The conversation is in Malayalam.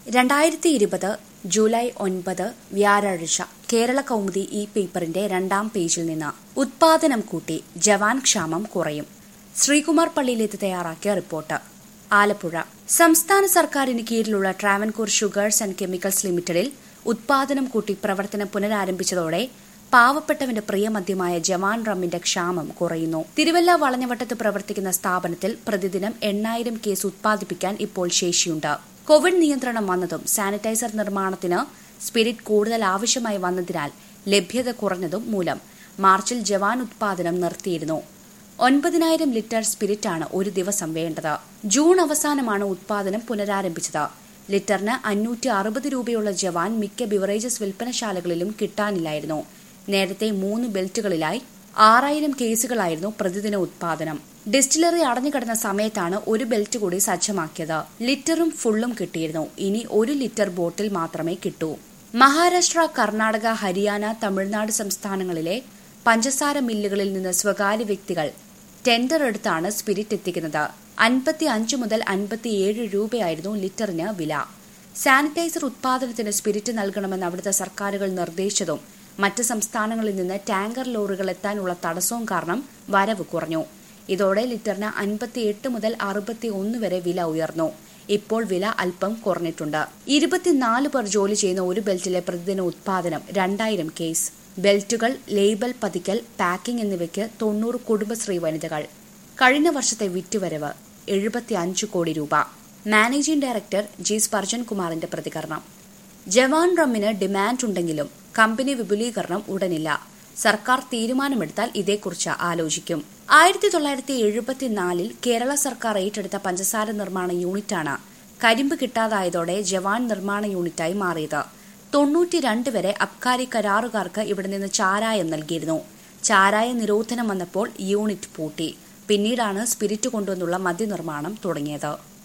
രണ്ടായിരത്തി ഇരുപത് ജൂലൈ ഒൻപത് വ്യാഴാഴ്ച കേരള കൗമുദി ഈ പേപ്പറിന്റെ രണ്ടാം പേജിൽ നിന്ന് ഉത്പാദനം കൂട്ടി ജവാൻ ക്ഷാമം കുറയും ശ്രീകുമാർ പള്ളിയിലെത്തി തയ്യാറാക്കിയ റിപ്പോർട്ട് ആലപ്പുഴ സംസ്ഥാന സർക്കാരിന് കീഴിലുള്ള ട്രാവൻകൂർ ഷുഗേഴ്സ് ആൻഡ് കെമിക്കൽസ് ലിമിറ്റഡിൽ ഉത്പാദനം കൂട്ടി പ്രവർത്തനം പുനരാരംഭിച്ചതോടെ പാവപ്പെട്ടവന്റെ പ്രിയമദ്യമായ ജവാൻ റമ്മിന്റെ ക്ഷാമം കുറയുന്നു തിരുവല്ല വളഞ്ഞവട്ടത്ത് പ്രവർത്തിക്കുന്ന സ്ഥാപനത്തിൽ പ്രതിദിനം എണ്ണായിരം കേസ് ഉത്പാദിപ്പിക്കാൻ ഇപ്പോൾ ശേഷിയുണ്ട് കോവിഡ് നിയന്ത്രണം വന്നതും സാനിറ്റൈസർ നിർമ്മാണത്തിന് സ്പിരിറ്റ് കൂടുതൽ ആവശ്യമായി വന്നതിനാൽ ലഭ്യത കുറഞ്ഞതും മൂലം മാർച്ചിൽ ജവാൻ ഉത്പാദനം നിർത്തിയിരുന്നു ഒൻപതിനായിരം ലിറ്റർ സ്പിരിറ്റാണ് ഒരു ദിവസം വേണ്ടത് ജൂൺ അവസാനമാണ് ഉത്പാദനം പുനരാരംഭിച്ചത് ലിറ്ററിന് അഞ്ഞൂറ്റി അറുപത് രൂപയുള്ള ജവാൻ മിക്ക ബിവറേജസ് വിൽപ്പനശാലകളിലും കിട്ടാനില്ലായിരുന്നു നേരത്തെ മൂന്ന് ബെൽറ്റുകളിലായി ആറായിരം കേസുകളായിരുന്നു പ്രതിദിന ഉത്പാദനം ഡിസ്റ്റിലറി അടഞ്ഞുകിടന്ന സമയത്താണ് ഒരു ബെൽറ്റ് കൂടി സജ്ജമാക്കിയത് ലിറ്ററും ഫുള്ളും കിട്ടിയിരുന്നു ഇനി ഒരു ലിറ്റർ ബോട്ടിൽ മാത്രമേ കിട്ടൂ മഹാരാഷ്ട്ര കർണാടക ഹരിയാന തമിഴ്നാട് സംസ്ഥാനങ്ങളിലെ പഞ്ചസാര മില്ലുകളിൽ നിന്ന് സ്വകാര്യ വ്യക്തികൾ ടെൻഡർ എടുത്താണ് സ്പിരിറ്റ് എത്തിക്കുന്നത് അൻപത്തി അഞ്ച് മുതൽ അൻപത്തിയേഴ് രൂപയായിരുന്നു ലിറ്ററിന് വില സാനിറ്റൈസർ ഉത്പാദനത്തിന് സ്പിരിറ്റ് നൽകണമെന്ന് അവിടുത്തെ സർക്കാരുകൾ നിർദ്ദേശിച്ചതും മറ്റ് സംസ്ഥാനങ്ങളിൽ നിന്ന് ടാങ്കർ ലോറികൾ എത്താനുള്ള തടസ്സവും കാരണം വരവ് കുറഞ്ഞു ഇതോടെ ലിറ്ററിന് അൻപത്തിയെട്ട് മുതൽ അറുപത്തി ഒന്ന് വരെ വില ഉയർന്നു ഇപ്പോൾ വില അല്പം കുറഞ്ഞിട്ടുണ്ട് ഇരുപത്തിനാല് പേർ ജോലി ചെയ്യുന്ന ഒരു ബെൽറ്റിലെ പ്രതിദിന ഉത്പാദനം രണ്ടായിരം കേസ് ബെൽറ്റുകൾ ലേബൽ പതിക്കൽ പാക്കിംഗ് എന്നിവയ്ക്ക് തൊണ്ണൂറ് കുടുംബശ്രീ വനിതകൾ കഴിഞ്ഞ വർഷത്തെ വിറ്റുവരവ് എഴുപത്തി അഞ്ച് കോടി രൂപ മാനേജിംഗ് ഡയറക്ടർ ജി സ്പർജൻ കുമാറിന്റെ പ്രതികരണം ജവാൻ റമ്മിന് ഡിമാൻഡ് ഉണ്ടെങ്കിലും കമ്പനി വിപുലീകരണം ഉടനില്ല സർക്കാർ തീരുമാനമെടുത്താൽ ഇതേക്കുറിച്ച് ആലോചിക്കും ആയിരത്തി തൊള്ളായിരത്തി എഴുപത്തിനാലിൽ കേരള സർക്കാർ ഏറ്റെടുത്ത പഞ്ചസാര നിർമ്മാണ യൂണിറ്റാണ് കരിമ്പ് കിട്ടാതായതോടെ ജവാൻ നിർമ്മാണ യൂണിറ്റായി മാറിയത് തൊണ്ണൂറ്റിരണ്ട് വരെ അബ്കാരി കരാറുകാർക്ക് ഇവിടെ നിന്ന് ചാരായം നൽകിയിരുന്നു ചാരായ നിരോധനം വന്നപ്പോൾ യൂണിറ്റ് പൂട്ടി പിന്നീടാണ് സ്പിരിറ്റ് കൊണ്ടുവന്നുള്ള മദ്യനിർമ്മാണം തുടങ്ങിയത്